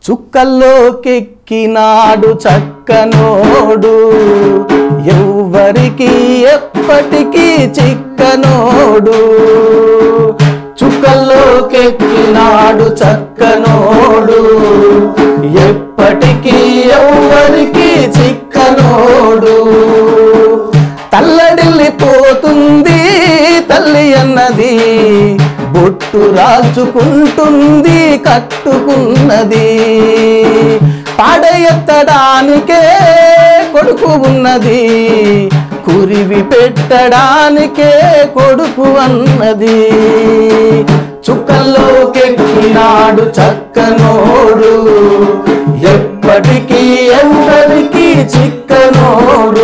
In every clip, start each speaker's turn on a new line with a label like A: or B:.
A: చుక్కల్లోకెక్కినాడు చక్కనోడు ఎవ్వరికి ఎప్పటికీ చిక్కనోడు చుక్కల్లోకెక్కినాడు చక్కనోడు ఎప్పటికీ ఎవ్వరికి చిక్కనోడు తల్లడిల్లిపోతుంది తల్లి అన్నది బొట్టు రాల్చుకుంటుంది కట్టుకున్నది పాడెత్తడానికే కొడుకు ఉన్నది కురివి పెట్టడానికే కొడుకు అన్నది చుక్కల్లోకెక్కినాడు చక్కనోడు ఎప్పటికీ ఎవరికి చిక్కనోడు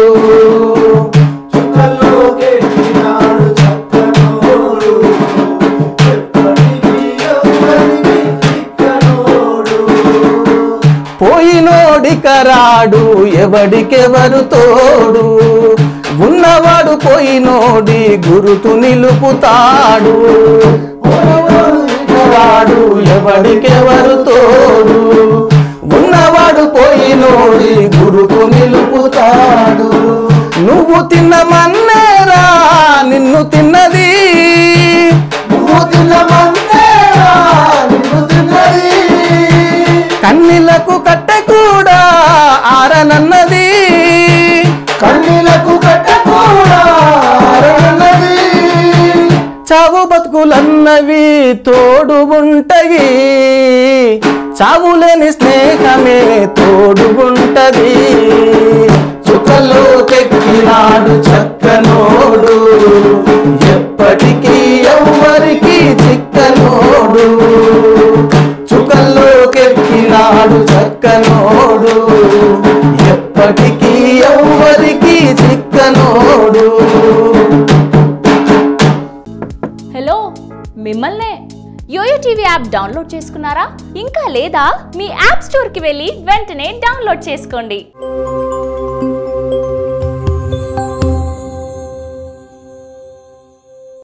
B: చుక్కల్లోకెక్కినాడు చక్కనోడు, ఎప్పటికీ ఎవ్వరికీ చిక్కనోడు.
A: పోయినోడి కరాడు ఎవడికెవరు తోడు ఉన్నవాడు పోయినోడి గురుతు నిలుపుతాడు పోయినవాడు ఎవడికెవరు తోడు ఉన్నవాడు పోయినోడి గురుతు నిలుపుతాడు నువ్వు తిన్న మన్నేరా నిన్ను తిన్నది
B: నువ్వు తిన్న మన్నేరా, నిన్ను తిన్నది.
A: కన్నీళ్లకు కట్టె కూడా ఆరనన్నది
B: కన్నీలకు కట్ట కూడా అరణది.
A: చావు బతుకులన్నవి తోడు ఉంటయి చావులేని స్నేహమే తోడుగుంటది చుక్కల్లో తెక్కినాడు చక్కనోడు ఎప్పటికీ ఎవ్వరికి చిక్కనోడు చుక్కల్లోకెక్కినాడు చక్కనోడు ఎప్పటికీ ఎవ్వరికి చిక్కనోడు
C: హలో మిమ్మల్నే యోయో టీవీ యాప్ డౌన్లోడ్ చేసుకున్నారా ఇంకా లేదా మీ యాప్ స్టోర్కి వెళ్ళి వెంటనే డౌన్లోడ్ చేసుకోండి